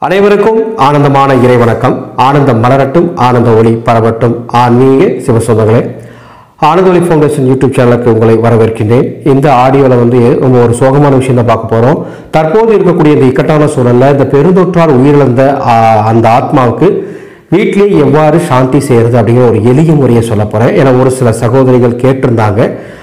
அனைவருக்கும் ஆனந்தமான இறை வணக்கம் ஆனந்தம் மலரட்டும் ஆனந்த ஒளி பரவட்டும் ஆன்மீக சிவசொந்தங்களே ஆனந்த ஒளி ஃபவுண்டேஷன் யூடியூப் சேனலுக்கு உங்களை வரவேற்கின்றேன் இந்த ஆடியோவில் வந்து நம்ம ஒரு சோகமான விஷயம் தான் பார்க்க போகிறோம் தற்போது இருக்கக்கூடிய இந்த இக்கட்டான சூழல்ல இந்த பெருந்தொற்றால் உயிரிழந்த ஆ, அந்த ஆத்மாவுக்கு வீட்டிலே எவ்வாறு சாந்தி செய்கிறது அப்படிங்கிற ஒரு எளிய முறையை சொல்ல போகிறேன் ஏன்னா ஒரு சில சகோதரிகள் கேட்டிருந்தாங்க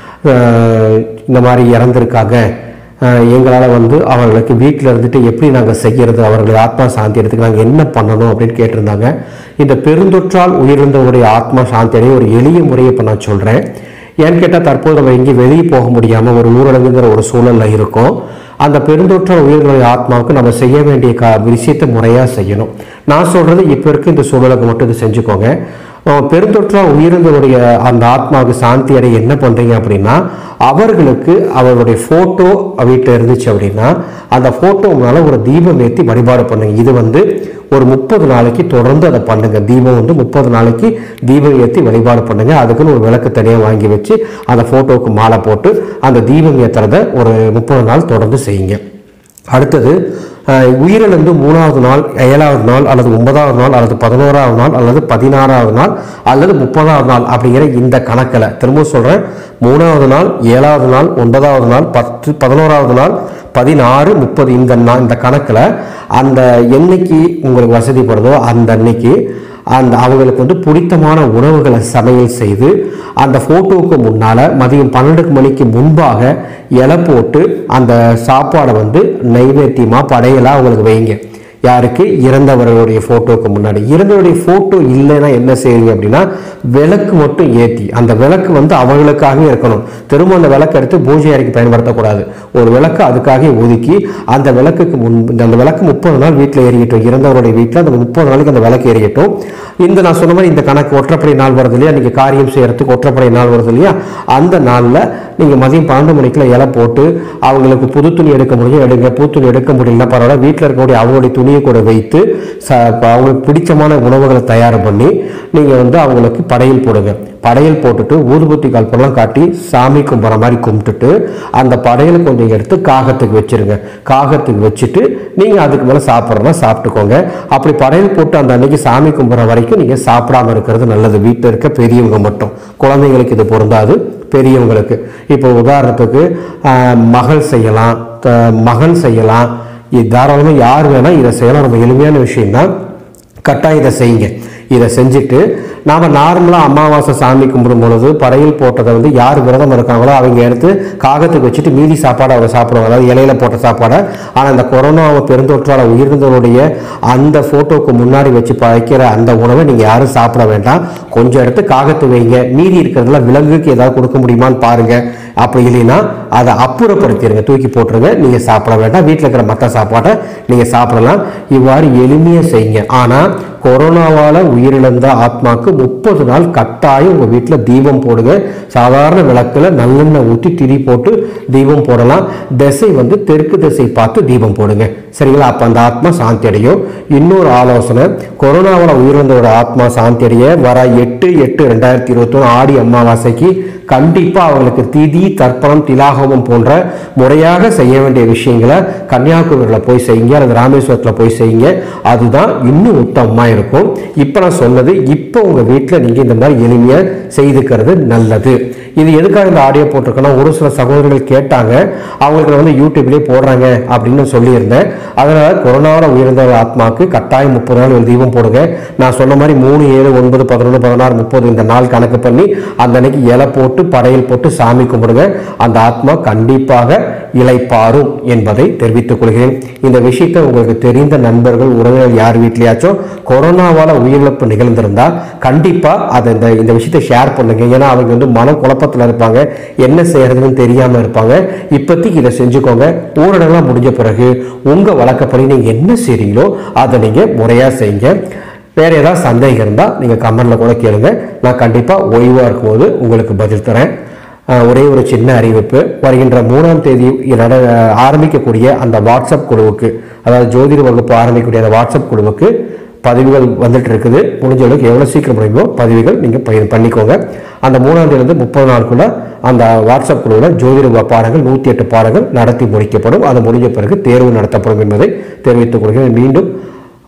அஹ், இந்த மாதிரி இறந்துருக்காங்க எங்களால் வந்து அவர்களுக்கு வீட்டில் இருந்துட்டு எப்படி நாங்கள் செய்கிறது அவர்களை ஆத்மா சாந்தி எடுத்துக்கு நாங்கள் என்ன பண்ணணும் அப்படின்னு கேட்டிருந்தாங்க இந்த பெருந்தொற்றால் உயிரிழந்தவருடைய ஆத்மா சாந்தி அடைய ஒரு எளிய முறையை இப்போ நான் சொல்கிறேன் ஏன்னு கேட்டால் தற்போது நம்ம எங்கேயும் வெளியே போக முடியாமல் ஒரு ஊரடங்குங்கிற ஒரு சூழலில் இருக்கோம் அந்த பெருந்தொற்றால் உயிர்களுடைய ஆத்மாவுக்கு நம்ம செய்ய வேண்டிய கா விஷயத்தை முறையாக செய்யணும் நான் சொல்கிறது இப்போ இருக்க இந்த சூழலுக்கு மட்டும் இது செஞ்சுக்கோங்க அஹ் பெருந்தொற்றால் உயிரிழந்தவருடைய அந்த ஆத்மாவுக்கு சாந்தி அடைய என்ன பண்ணுறீங்க அப்படின்னா அவர்களுக்கு அவர்களுடைய ஃபோட்டோ வீட்டில் இருந்துச்சு அப்படின்னா அந்த ஃபோட்டோ முன்னால் ஒரு தீபம் ஏற்றி வழிபாடு பண்ணுங்க இது வந்து ஒரு முப்பது நாளைக்கு தொடர்ந்து அதை பண்ணுங்க தீபம் வந்து முப்பது நாளைக்கு தீபம் ஏற்றி வழிபாடு பண்ணுங்க அதுக்குன்னு ஒரு விளக்கு தனியாக வாங்கி வச்சு அந்த ஃபோட்டோவுக்கு மாலை போட்டு அந்த தீபம் ஏற்றுறத ஒரு முப்பது நாள் தொடர்ந்து செய்யுங்க அடுத்தது அஹ், உயிரிழந்து மூணாவது நாள் ஏழாவது நாள் அல்லது ஒன்பதாவது நாள் அல்லது பதினோராவது நாள் அல்லது பதினாறாவது நாள் அல்லது முப்பதாவது நாள் அப்படிங்கிற இந்த கணக்கில் திரும்ப சொல்கிறேன் மூணாவது நாள் ஏழாவது நாள் ஒன்பதாவது நாள் பத்து பதினோராவது நாள் பதினாறு முப்பது இந்த நா- இந்த கணக்கில் அந்த என்னைக்கு உங்களுக்கு வசதிப்படுதோ அந்த அன்னைக்கு அந்த அவங்களுக்கு வந்து பிடித்தமான உணவுகளை சமையல் செய்து அந்த ஃபோட்டோவுக்கு முன்னால் மதியம் பன்னெண்டு மணிக்கு முன்பாக இலை போட்டு அந்த சாப்பாடை வந்து நைவேத்தியமாக படையலாக அவங்களுக்கு வைங்க யாருக்கு இறந்தவர்களுடைய ஃபோட்டோவுக்கு முன்னாடி இறந்தவருடைய ஃபோட்டோ இல்லைன்னா என்ன செய்யுங்க அப்படின்னா விளக்கு மட்டும் ஏற்றி அந்த விளக்கு வந்து அவங்களுக்காகவே இருக்கணும் திரும்ப அந்த விளக்கு எடுத்து பூஜை அறைக்கு பயன்படுத்தக்கூடாது ஒரு விளக்கு அதுக்காக ஒதுக்கி அந்த விளக்குக்கு முன் அந்த விளக்கு முப்பது நாள் வீட்டில் எரியட்டும் இறந்தவருடைய வீட்டில் அந்த முப்பது நாளைக்கு அந்த விளக்கு எரியட்டும் இந்த நான் சொன்ன மாதிரி இந்த கணக்கு ஒற்றைப்படை நாள் வருது இல்லையா நீங்கள் காரியம் செய்யறதுக்கு ஒற்றைப்படை நாள் வருது இல்லையா அந்த நாளில் நீங்கள் மதியம் பன்னெண்டு மணிக்குள்ள இலை போட்டு அவங்களுக்கு புது துணி எடுக்க முடியும் எடுங்க புது துணி எடுக்க முடியல பரவாயில்ல வீட்டில் இருக்கக்கூடிய அவங்களுடைய துணியை கூட வைத்து ச இப்ப அவங்களுக்கு பிடிச்சமான உணவுகளை தயார் பண்ணி நீங்கள் வந்து அவங்களுக்கு படையல் போடுங்க படையல் போட்டுட்டு ஊதுபத்தி கல்பெல்லாம் காட்டி சாமி கும்பிட்ற மாதிரி கும்பிட்டுட்டு அந்த படையலை கொஞ்சம் எடுத்து காகத்துக்கு வச்சிருங்க காகத்துக்கு வச்சுட்டு நீங்கள் அதுக்கு மேலே சாப்பிட்றதா சாப்பிட்டுக்கோங்க அப்படி படையல் போட்டு அந்த அன்னைக்கு சாமி கும்பிட்ற வரைக்கும் நீங்கள் சாப்பிடாம இருக்கிறது நல்லது வீட்டில் இருக்க பெரியவங்க மட்டும் குழந்தைங்களுக்கு இது பொருந்தாது பெரியவங்களுக்கு இப்போ உதாரணத்துக்கு ஆஹ், மகள் செய்யலாம் த- மகன் செய்யலாம் இது தாராளமாக யார் வேணால் இதை செய்யலாம் ரொம்ப எளிமையான விஷயம்தான் கட்டாயம் இதை செய்யுங்க இதை செஞ்சுட்டு நாம் நார்மலாக அமாவாசை சாமி கும்பிடும் பொழுது படையல் போட்டதை வந்து யார் விரதம் இருக்காங்களோ அவங்க எடுத்து காகத்துக்கு வச்சுட்டு மீதி சாப்பாடை அவங்க சாப்பிடுவாங்க அதாவது இலையில போட்ட சாப்பாடை ஆனால் இந்த கொரோனாவை பெருந்தொற்றால் உயிர்ந்தவருடைய அந்த ஃபோட்டோக்கு முன்னாடி வச்சு வைக்கிற அந்த உணவை நீங்கள் யாரும் சாப்பிட வேண்டாம் கொஞ்சம் எடுத்து காகத்து வைங்க மீதி இருக்கிறதுல விலங்குக்கு ஏதாவது கொடுக்க முடியுமான்னு பாருங்க அப்படி இல்லைன்னா அதை அப்புறப்படுத்திடுங்க தூக்கி போட்டுருங்க நீங்கள் சாப்பிட வேண்டாம் வீட்டில் இருக்கிற மற்ற சாப்பாட்டை நீங்கள் சாப்பிடலாம் இவ்வாறு எளிமையாக செய்யுங்க ஆனால் கொரோனாவால் உயிரிழந்த ஆத்மாக்கு முப்பது நாள் கட்டாயம் உங்கள் வீட்டில் தீபம் போடுங்க சாதாரண விளக்கில் நல்லெண்ணெய் ஊற்றி திரி போட்டு தீபம் போடலாம் திசை வந்து தெற்கு திசை பார்த்து தீபம் போடுங்க சரிங்களா அப்போ அந்த ஆத்மா சாந்தி அடையும் இன்னொரு ஆலோசனை கொரோனாவால் உயிரிழந்தோட ஆத்மா சாந்தி அடைய வர எட்டு எட்டு ரெண்டாயிரத்தி இருபத்தொன்று ஆடி அமாவாசைக்கு கண்டிப்பாக அவங்களுக்கு திதி தர்ப்பணம் திலாகமம் போன்ற முறையாக செய்ய வேண்டிய விஷயங்களை கன்னியாகுமரியில் போய் செய்யுங்க அல்லது ராமேஸ்வரத்தில் போய் செய்யுங்க அதுதான் இன்னும் உத்தமமாக இருக்கும் இப்போ நான் சொன்னது இப்போ உங்கள் வீட்டில் நீங்கள் இந்த மாதிரி எளிமையாக செய்துக்கிறது நல்லது இது எதுக்காக இந்த ஆடியோ போட்டிருக்கேன்னா ஒரு சில சகோதரர்கள் கேட்டாங்க அவங்களுக்கு நான் வந்து யூடியூப்லேயே போடுறாங்க அப்படின்னு சொல்லியிருந்தேன் அதனால் கொரோனாவில் உயர்ந்த ஆத்மாவுக்கு கட்டாயம் முப்பது நாள் ஒரு தீபம் போடுங்க நான் சொன்ன மாதிரி மூணு ஏழு ஒன்பது பதினொன்று பதினாறு முப்பது இந்த நாள் கணக்கு பண்ணி அந்த அன்னைக்கு இலை போட்டு படையல் போட்டு சாமி கும்பிடுங்க அந்த ஆத்மா கண்டிப்பாக இளைப்பாரும் என்பதை தெரிவித்துக் கொள்கிறேன் இந்த விஷயத்தை உங்களுக்கு தெரிந்த நண்பர்கள் உறவினர் யார் வீட்லயாச்சும் கொரோனாவால் உயிரிழப்பு நிகழ்ந்திருந்தா கண்டிப்பா அதை இந்த இந்த விஷயத்தை ஷேர் பண்ணுங்க ஏன்னா அவங்க வந்து மன குழப்பத்தில் இருப்பாங்க என்ன செய்யறதுன்னு தெரியாம இருப்பாங்க இப்போதைக்கு இதை செஞ்சுக்கோங்க ஊரடங்கெல்லாம் முடிஞ்ச பிறகு உங்க வழக்கப்படி நீங்க என்ன செய்றீங்களோ அதை நீங்க முறையா செய்யுங்க வேற ஏதாவது சந்தேகம் இருந்தால் நீங்கள் கமெண்ட்ல கூட கேளுங்க நான் கண்டிப்பாக ஓய்வாக இருக்கும்போது உங்களுக்கு பதில் தரேன் அஹ் ஒரே ஒரு சின்ன அறிவிப்பு வருகின்ற மூணாம் தேதி நட ஆரம்பிக்கக்கூடிய அந்த வாட்ஸ்அப் குழுவுக்கு அதாவது ஜோதிட வகுப்பு ஆரம்பிக்கக்கூடிய அந்த வாட்ஸ்அப் குழுவுக்கு பதிவுகள் வந்துட்டு இருக்குது முடிஞ்ச அளவுக்கு எவ்வளோ சீக்கிரம் முடியுமோ பதிவுகள் நீங்கள் பயன் பண்ணிக்கோங்க அந்த மூணாம் தேதியிலிருந்து முப்பது நாளுக்குள்ள அந்த வாட்ஸ்அப் குழுவில் ஜோதிட பாடங்கள் நூற்றி எட்டு பாடங்கள் நடத்தி முடிக்கப்படும் அது முடிஞ்ச பிறகு தேர்வு நடத்தப்படும் என்பதை தெரிவித்துக் கொள்கிறேன் மீண்டும்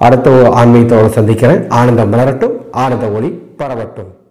அடுத்த ஒரு ஆன்மீகத்தோடு சந்திக்கிறேன் ஆனந்தம் மலரட்டும் ஆனந்த ஒளி பரவட்டும்